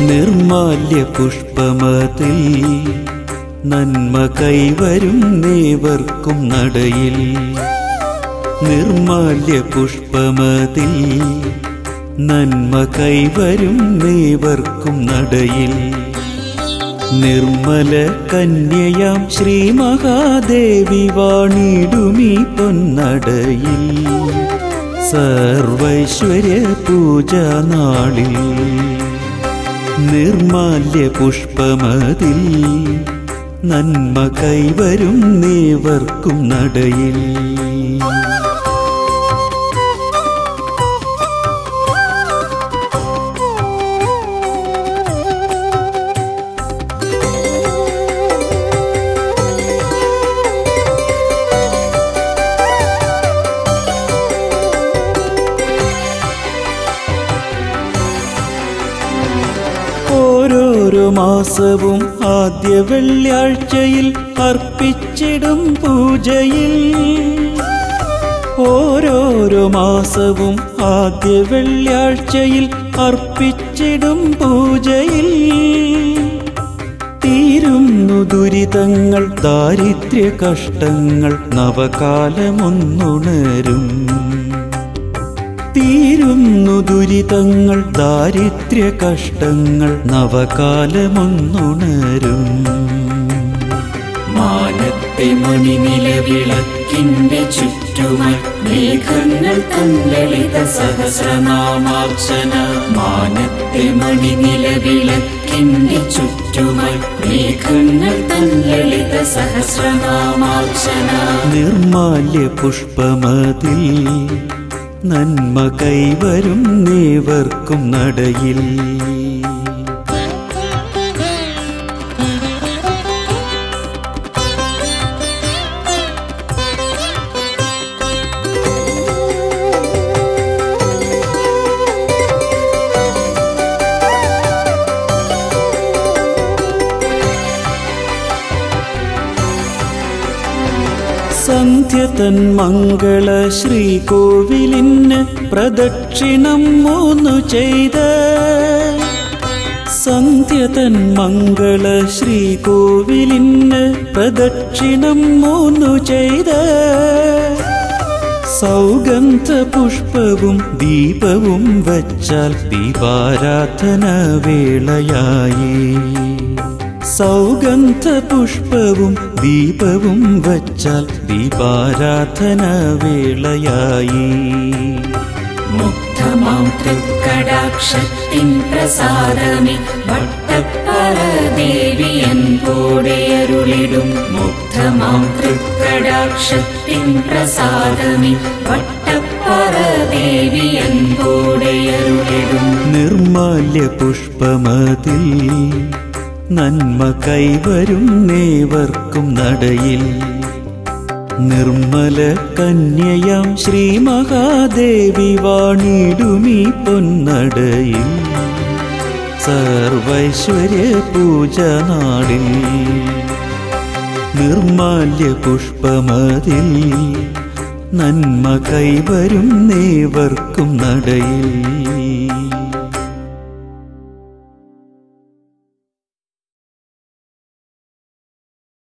നിർമാല്യ പുഷ്പമതിൽ നന്മ കൈവരും നേവർക്കും നടയിൽ നിർമാല്യ പുഷ്പമതിൽ നന്മ കൈവരും നേവർക്കും നടയിൽ നിർമ്മല കന്യയാം ശ്രീ മഹാദേവി വാണിടുമീ പൊന്നടയിൽ സർവൈശ്വര്യ പൂജ നാളിൽ നിർമാല്യ പുഷ്പമതിൽ നന്മ കൈവരും നേവർക്കും നടയിൽ ഓരോരോ മാസവും ആദ്യ വെള്ളിയാഴ്ചയിൽ അർപ്പിച്ചിടും പൂജയിൽ ഓരോരോ മാസവും ആദ്യ വെള്ളിയാഴ്ചയിൽ അർപ്പിച്ചിടും പൂജയിൽ തീരുന്നു ദുരിതങ്ങൾ ദാരിദ്ര്യ കഷ്ടങ്ങൾ നവകാലമൊന്നുണരും തീരുന്നു ദുരിതങ്ങൾ ദാരിദ്ര്യ കഷ്ടങ്ങൾ നവകാലമൊന്നുണരും മാനത്തെ മണിനില വിളക്കിന്റെ ചുറ്റുമായി മേഘങ്ങൾ തന്നളിത സഹസ്രനാമാർച്ചന മാനത്തെ മണിനില വിളക്കിന്റെ ചുറ്റുമായി മേഘങ്ങൾ തന്നളിത സഹസ്രനാമാർച്ചന നിർമാല്യ പുഷ്പമതിൽ നന്മ കൈവരും നേവർക്കും നടയിൽ സന്ധ്യ തൻ മംഗള ശ്രീകോവിലിന് പ്രദക്ഷിണം മൂന്നു ചെയ്ത് സന്ധ്യ തൻ മംഗള ശ്രീകോവിലിന് പ്രദക്ഷിണം മൂന്നു ചെയ്ത് സൗഗന്ധ പുഷ്പവും ദീപവും വച്ചാൽ ദീപാരാധന വേളയായി സൗഗന്ധ പുഷ്പവും ദീപവും വച്ചാൽ ദീപാരാധന വേളയായി മുഗ്ധമാം തൃക്കടാക്ഷത്തിൻ പ്രസാദമേ ഭട്ടപ്പറ ദേവിയൻ കൂടെയരുളിടും മുഗ്ധമാം തൃക്കടാക്ഷത്തിൻ പ്രസാദമേ ഭട്ടപ്പറ ദേവിയൻ കൂടെയരുളിടും നിർമാല്യ പുഷ്പമതിൽ നന്മ കൈവരും നേവർക്കും നടയിൽ നിർമ്മല കന്യയാം ശ്രീ മഹാദേവി വാണിടുമീ പൊന്നടയിൽ സർവൈശ്വര്യ പൂജ നാളിൽ നിർമാല്യ പുഷ്പമതിൽ നന്മ കൈവരും നേവർക്കും നടയിൽ